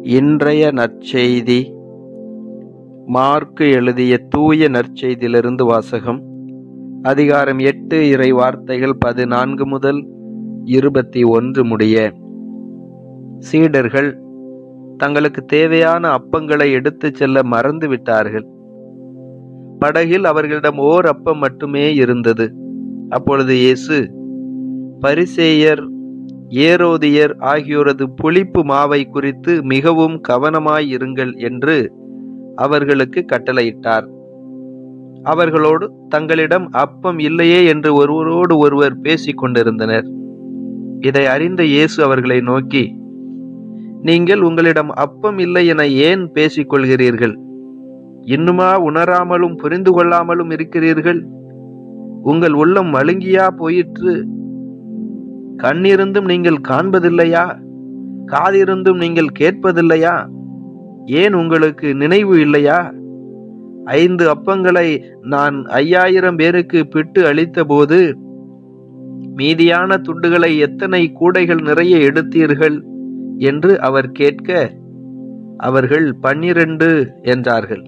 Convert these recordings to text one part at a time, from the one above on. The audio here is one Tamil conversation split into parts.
இன்றைய நற்செய்தி மார்க்கு எழுதிய தூய நற்செய்தியிலிருந்து வாசகம் அதிகாரம் எட்டு இறை வார்த்தைகள் பதினான்கு முதல் இருபத்தி ஒன்று முடிய சீடர்கள் தங்களுக்கு தேவையான அப்பங்களை எடுத்துச் செல்ல மறந்து விட்டார்கள் படகில் அவர்களிடம் ஓர் அப்பம் மட்டுமே இருந்தது அப்பொழுது இயேசு பரிசேயர் ஏரோதியர் ஆகியோரது புளிப்பு மாவை குறித்து மிகவும் கவனமாயிருங்கள் என்று அவர்களுக்கு கட்டளையிட்டார் அவர்களோடு தங்களிடம் அப்பம் இல்லையே என்று ஒருவரோடு ஒருவர் பேசிக் கொண்டிருந்தனர் இதை அறிந்த இயேசு அவர்களை நோக்கி நீங்கள் உங்களிடம் அப்பம் இல்லை என ஏன் பேசிக் கொள்கிறீர்கள் இன்னுமா உணராமலும் புரிந்து கொள்ளாமலும் இருக்கிறீர்கள் உங்கள் உள்ளம் மழுங்கியா போயிற்று கண்ணிருந்தும் நீங்கள் காண்பதில்லையா காதிருந்தும் நீங்கள் கேட்பதில்லையா ஏன் உங்களுக்கு நினைவு இல்லையா ஐந்து அப்பங்களை நான் ஐயாயிரம் பேருக்கு பிட்டு அளித்த போது மீதியான துண்டுகளை எத்தனை கூடைகள் நிறைய எடுத்தீர்கள் என்று அவர் கேட்க அவர்கள் பன்னிரண்டு என்றார்கள்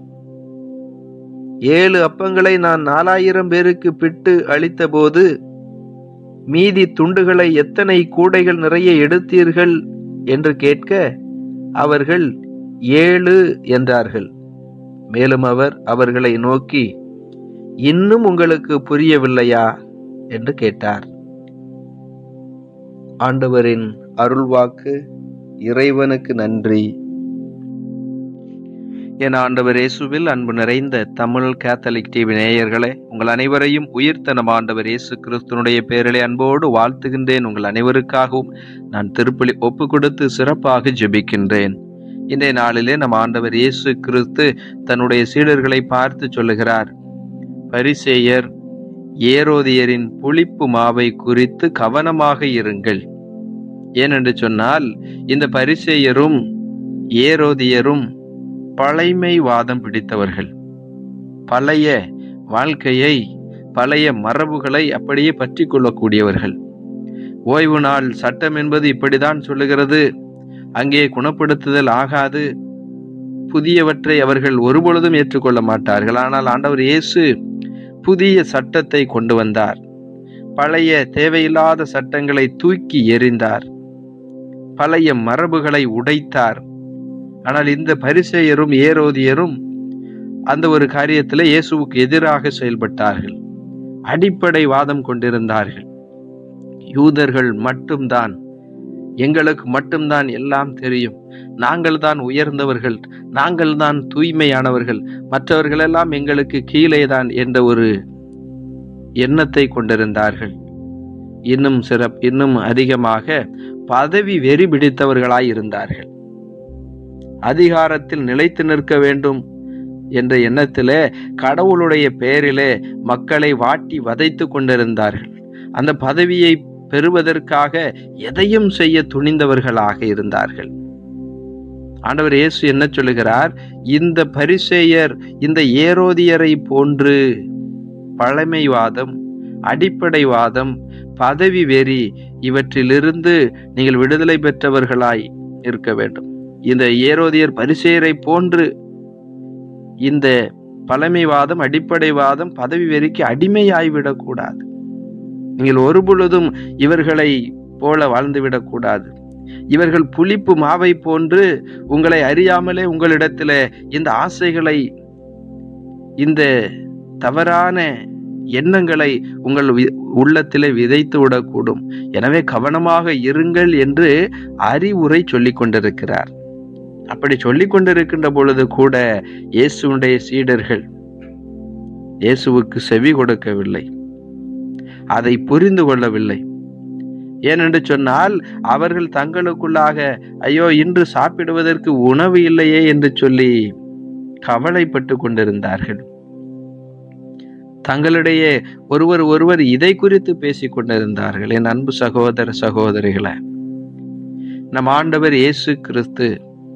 ஏழு அப்பங்களை நான் நாலாயிரம் பேருக்கு பிட்டு அளித்தபோது மீதி துண்டுகளை எத்தனை கூடைகள் நிறைய எடுத்தீர்கள் என்று கேட்க அவர்கள் ஏழு என்றார்கள் மேலும் அவர் அவர்களை நோக்கி இன்னும் உங்களுக்கு புரியவில்லையா என்று கேட்டார் ஆண்டவரின் அருள்வாக்கு இறைவனுக்கு நன்றி என் ஆண்டவர் இயேசுவில் அன்பு நிறைந்த தமிழ் கேத்தலிக் டிவி நேயர்களே உங்கள் அனைவரையும் உயிர்த்தனம் ஆண்டவர் இயேசு கிறிஸ்துனுடைய பேரிலே அன்போடு வாழ்த்துகின்றேன் உங்கள் அனைவருக்காகவும் நான் திருப்பலி ஒப்பு கொடுத்து சிறப்பாக ஜெபிக்கின்றேன் இன்றைய நாளிலே நம் ஆண்டவர் இயேசு கிறிஸ்து தன்னுடைய சீடர்களை பார்த்து சொல்லுகிறார் பரிசேயர் ஏரோதியரின் புளிப்பு மாவை குறித்து கவனமாக இருங்கள் ஏனென்று சொன்னால் இந்த பரிசேயரும் ஏரோதியரும் பழைமைவாதம் பிடித்தவர்கள் பழைய வாழ்க்கையை பழைய மரபுகளை அப்படியே பற்றி கொள்ளக்கூடியவர்கள் ஓய்வு நாள் சட்டம் என்பது இப்படிதான் சொல்லுகிறது அங்கே குணப்படுத்துதல் ஆகாது புதியவற்றை அவர்கள் ஒருபொழுதும் ஏற்றுக்கொள்ள மாட்டார்கள் ஆனால் ஆண்டவர் இயேசு புதிய சட்டத்தை கொண்டு வந்தார் பழைய தேவையில்லாத சட்டங்களை தூக்கி எறிந்தார் பழைய மரபுகளை உடைத்தார் ஆனால் இந்த பரிசெயரும் ஏரோதியரும் அந்த ஒரு காரியத்தில் இயேசுவுக்கு எதிராக செயல்பட்டார்கள் அடிப்படை வாதம் கொண்டிருந்தார்கள் யூதர்கள் மட்டும்தான் எங்களுக்கு மட்டும்தான் எல்லாம் தெரியும் நாங்கள் தான் உயர்ந்தவர்கள் நாங்கள் தான் தூய்மையானவர்கள் மற்றவர்கள் எல்லாம் எங்களுக்கு கீழே தான் என்ற ஒரு எண்ணத்தை கொண்டிருந்தார்கள் இன்னும் சிறப் இன்னும் அதிகமாக பதவி வெறி பிடித்தவர்களாய் இருந்தார்கள் அதிகாரத்தில் நிலைத்து நிற்க வேண்டும் என்ற எண்ணத்திலே கடவுளுடைய பெயரிலே மக்களை வாட்டி வதைத்து கொண்டிருந்தார்கள் அந்த பதவியை பெறுவதற்காக எதையும் செய்ய துணிந்தவர்களாக இருந்தார்கள் ஆண்டவர் இயேசு என்ன சொல்லுகிறார் இந்த பரிசேயர் இந்த ஏரோதியரை போன்று பழமைவாதம் அடிப்படைவாதம் பதவி வெறி இவற்றிலிருந்து நீங்கள் விடுதலை பெற்றவர்களாய் இருக்க வேண்டும் இந்த ஏரோதியர் பரிசேயரை போன்று இந்த பழமைவாதம் அடிப்படைவாதம் பதவி வெறிக்கு அடிமையாய்விடக்கூடாது நீங்கள் ஒரு பொழுதும் இவர்களை போல வாழ்ந்துவிடக் கூடாது இவர்கள் புளிப்பு மாவை போன்று உங்களை அறியாமலே உங்களிடத்துல இந்த ஆசைகளை இந்த தவறான எண்ணங்களை உங்கள் உள்ளத்திலே விதைத்து விடக்கூடும் எனவே கவனமாக இருங்கள் என்று அறிவுரை சொல்லிக் கொண்டிருக்கிறார் அப்படி சொல்லிக் கொண்டிருக்கின்ற பொழுது கூட இயேசுடைய சீடர்கள் இயேசுவுக்கு செவி கொடுக்கவில்லை அதை புரிந்து கொள்ளவில்லை ஏனென்று சொன்னால் அவர்கள் தங்களுக்குள்ளாக ஐயோ இன்று சாப்பிடுவதற்கு உணவு இல்லையே என்று சொல்லி கவலைப்பட்டு கொண்டிருந்தார்கள் தங்களிடையே ஒருவர் ஒருவர் இதை குறித்து பேசிக் கொண்டிருந்தார்கள் என் அன்பு சகோதர சகோதரிகளை நம் ஆண்டவர் இயேசு கிறிஸ்து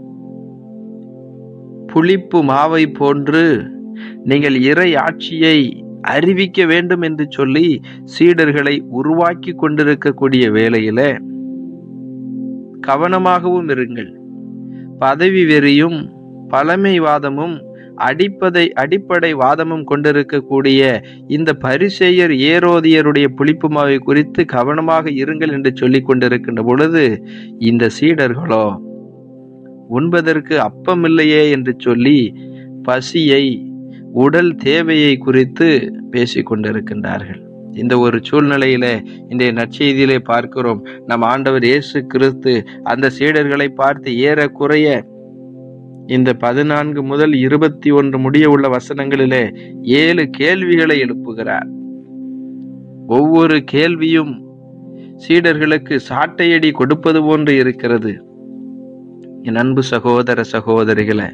புளிப்பு மாவை போன்று நீங்கள் இறை ஆட்சியை அறிவிக்க வேண்டும் என்று சொல்லி சீடர்களை உருவாக்கி கொண்டிருக்கக்கூடிய வேளையில கவனமாகவும் இருங்கள் பதவி வெறியும் பழமைவாதமும் அடிப்படை அடிப்படை வாதமும் கொண்டிருக்கக்கூடிய இந்த பரிசெயர் ஏரோதியருடைய புளிப்புமாவை குறித்து கவனமாக இருங்கள் என்று சொல்லிக் கொண்டிருக்கின்ற பொழுது இந்த சீடர்களோ உண்பதற்கு அப்பமில்லையே என்று சொல்லி பசியை உடல் தேவையை குறித்து பேசிக் கொண்டிருக்கின்றார்கள் இந்த ஒரு சூழ்நிலையில இன்றைய நற்செய்தியிலே பார்க்கிறோம் நம் ஆண்டவர் இயேசு கிறிஸ்து அந்த சீடர்களை பார்த்து ஏறக்குறைய இந்த பதினான்கு முதல் இருபத்தி ஒன்று முடிய உள்ள வசனங்களிலே ஏழு கேள்விகளை எழுப்புகிறார் ஒவ்வொரு கேள்வியும் சீடர்களுக்கு சாட்டையடி கொடுப்பது போன்று இருக்கிறது என் அன்பு சகோதர சகோதரிகளே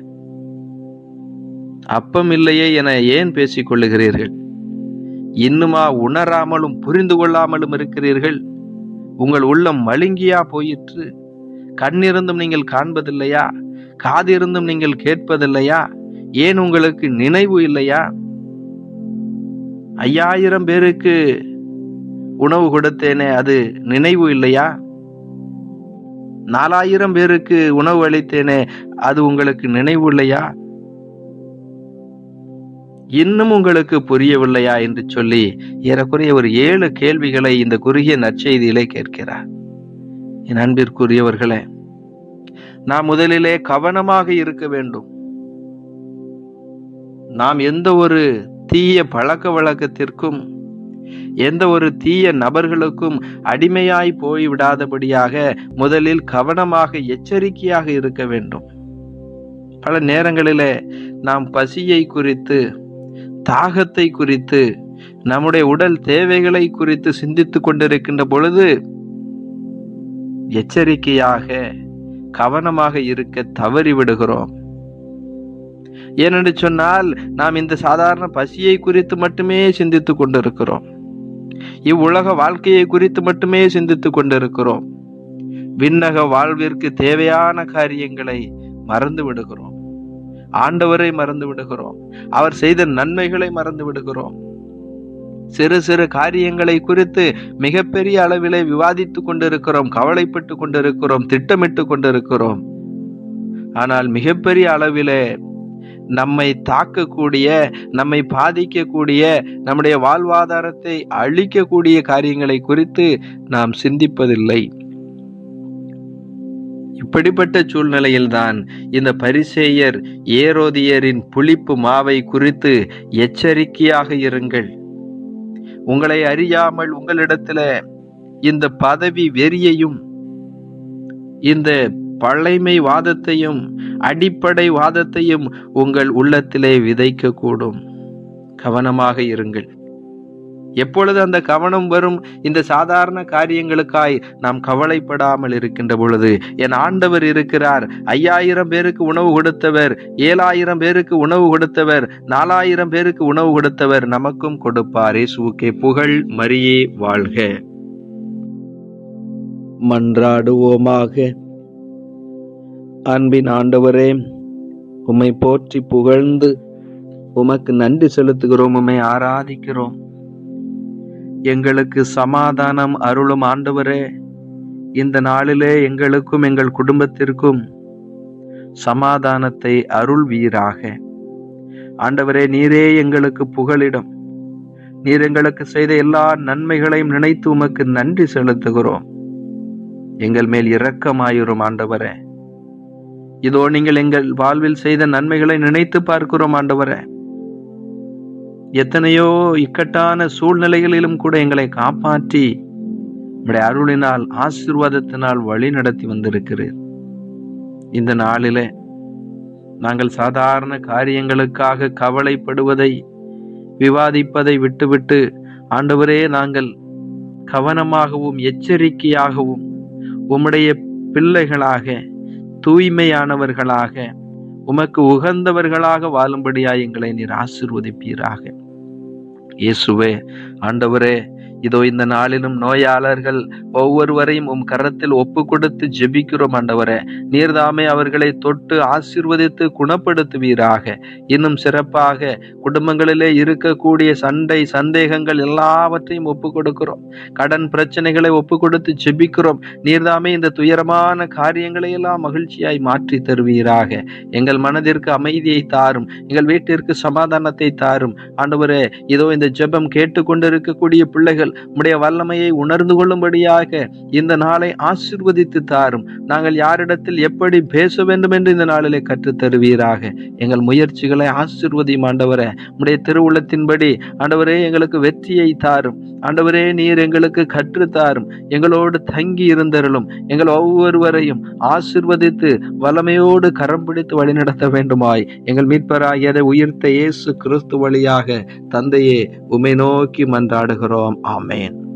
அப்பம் இல்லையே என ஏன் பேசிக் கொள்ளுகிறீர்கள் இன்னுமா உணராமலும் புரிந்து கொள்ளாமலும் இருக்கிறீர்கள் உங்கள் உள்ளம் மழுங்கியா போயிற்று கண்ணிருந்தும் நீங்கள் காண்பதில்லையா காதிருந்தும் நீங்கள் கேட்பதில்லையா ஏன் உங்களுக்கு நினைவு இல்லையா ஐயாயிரம் பேருக்கு உணவு கொடுத்தேனே அது நினைவு இல்லையா நாலாயிரம் பேருக்கு உணவு அளித்தேனே அது உங்களுக்கு நினைவு இல்லையா இன்னும் உங்களுக்கு புரியவில்லையா என்று சொல்லி ஏறக்குறைய ஒரு ஏழு கேள்விகளை இந்த குறுகிய நற்செய்தியிலே கேட்கிறார் என் அன்பிற்குரியவர்களே நாம் முதலிலே கவனமாக இருக்க வேண்டும் நாம் எந்த ஒரு தீய பழக்க வழக்கத்திற்கும் எந்த ஒரு தீய நபர்களுக்கும் அடிமையாய் போய்விடாதபடியாக முதலில் கவனமாக எச்சரிக்கையாக இருக்க வேண்டும் பல நேரங்களிலே நாம் பசியை குறித்து தாகத்தை குறித்து நம்முடைய உடல் தேவைகளை குறித்து சிந்தித்துக் கொண்டிருக்கின்ற பொழுது எச்சரிக்கையாக கவனமாக இருக்க தவறிவிடுகிறோம் ஏனென்று சொன்னால் நாம் இந்த சாதாரண பசியை குறித்து மட்டுமே சிந்தித்துக் கொண்டிருக்கிறோம் இவ்வுலக வாழ்க்கையை குறித்து மட்டுமே சிந்தித்துக் கொண்டிருக்கிறோம் விண்ணக வாழ்விற்கு தேவையான காரியங்களை மறந்து விடுகிறோம் ஆண்டவரை மறந்து விடுகிறோம் அவர் செய்த நன்மைகளை மறந்து விடுகிறோம் சிறு சிறு காரியங்களை குறித்து மிகப்பெரிய அளவிலே விவாதித்துக் கொண்டிருக்கிறோம் கவலைப்பட்டு கொண்டிருக்கிறோம் திட்டமிட்டு கொண்டிருக்கிறோம் ஆனால் மிகப்பெரிய அளவிலே நம்மை தாக்கக்கூடிய நம்மை பாதிக்கக்கூடிய நம்முடைய வாழ்வாதாரத்தை அழிக்கக்கூடிய காரியங்களை குறித்து நாம் சிந்திப்பதில்லை இப்படிப்பட்ட சூழ்நிலையில்தான் இந்த பரிசேயர் ஏரோதியரின் புளிப்பு மாவை குறித்து எச்சரிக்கையாக இருங்கள் உங்களை அறியாமல் உங்களிடத்துல இந்த பதவி வெறியையும் இந்த பழைமை வாதத்தையும் அடிப்படை வாதத்தையும் உங்கள் உள்ளத்திலே விதைக்க கூடும் கவனமாக இருங்கள் எப்பொழுது அந்த கவனம் வரும் இந்த சாதாரண காரியங்களுக்காய் நாம் கவலைப்படாமல் இருக்கின்ற பொழுது என் ஆண்டவர் இருக்கிறார் ஐயாயிரம் பேருக்கு உணவு கொடுத்தவர் ஏழாயிரம் பேருக்கு உணவு கொடுத்தவர் நாலாயிரம் பேருக்கு உணவு கொடுத்தவர் நமக்கும் கொடுப்பார் இயேசுவுக்கே புகழ் மரியே வாழ்க மன்றாடுவோமாக அன்பின் ஆண்டவரே உம்மை போற்றி புகழ்ந்து உமக்கு நன்றி செலுத்துகிறோம் உம்மை ஆராதிக்கிறோம் எங்களுக்கு சமாதானம் அருளும் ஆண்டவரே இந்த நாளிலே எங்களுக்கும் எங்கள் குடும்பத்திற்கும் சமாதானத்தை அருள்வீராக ஆண்டவரே நீரே எங்களுக்கு புகலிடம் நீர் எங்களுக்கு செய்த எல்லா நன்மைகளையும் நினைத்து உமக்கு நன்றி செலுத்துகிறோம் எங்கள் மேல் இரக்கமாயிரும் ஆண்டவரே இதோ நீங்கள் எங்கள் வாழ்வில் செய்த நன்மைகளை நினைத்து பார்க்கிறோம் ஆண்டவரே எத்தனையோ இக்கட்டான சூழ்நிலைகளிலும் கூட எங்களை காப்பாற்றி உடைய அருளினால் ஆசீர்வாதத்தினால் வழி நடத்தி வந்திருக்கிறீர் இந்த நாளிலே நாங்கள் சாதாரண காரியங்களுக்காக கவலைப்படுவதை விவாதிப்பதை விட்டுவிட்டு ஆண்டவரே நாங்கள் கவனமாகவும் எச்சரிக்கையாகவும் உம்முடைய பிள்ளைகளாக தூய்மையானவர்களாக உமக்கு உகந்தவர்களாக வாழும்படியாய் எங்களை நீர் ஆசிர்வதிப்பீராக இயேசுவே ஆண்டவரே இதோ இந்த நாளிலும் நோயாளர்கள் ஒவ்வொருவரையும் உம் கரத்தில் ஒப்பு கொடுத்து ஜெபிக்கிறோம் ஆண்டவரே நீர்தாமே அவர்களை தொட்டு ஆசீர்வதித்து குணப்படுத்துவீராக இன்னும் சிறப்பாக குடும்பங்களிலே இருக்கக்கூடிய சண்டை சந்தேகங்கள் எல்லாவற்றையும் ஒப்பு கொடுக்கிறோம் கடன் பிரச்சனைகளை ஒப்பு கொடுத்து ஜெபிக்கிறோம் நீர்தாமே இந்த துயரமான காரியங்களை எல்லாம் மகிழ்ச்சியாய் மாற்றி தருவீராக எங்கள் மனதிற்கு அமைதியை தாரும் எங்கள் வீட்டிற்கு சமாதானத்தை தாரும் ஆண்டவரே இதோ இந்த ஜெபம் கேட்டுக்கொண்டிருக்கக்கூடிய பிள்ளைகள் உடைய வல்லமையை உணர்ந்து கொள்ளும்படியாக இந்த நாளை ஆசிர்வதித்து தாரும் நாங்கள் யாரிடத்தில் எப்படி பேச வேண்டும் என்று இந்த நாளிலே கற்றுத் தருவீராக எங்கள் முயற்சிகளை ஆசிர்வதியும் ஆண்டவரே உடைய திருவுள்ளத்தின்படி ஆண்டவரே எங்களுக்கு வெற்றியை தாரும் ஆண்டவரே நீர் எங்களுக்கு கற்றுத்தாரும் எங்களோடு தங்கி இருந்தருளும் எங்கள் ஒவ்வொருவரையும் ஆசிர்வதித்து வல்லமையோடு கரம் பிடித்து வழிநடத்த வேண்டுமாய் எங்கள் மீட்பராகியதை உயிர்த்த இயேசு கிறிஸ்து வழியாக தந்தையே உமை நோக்கி மன்றாடுகிறோம் ஆமேன்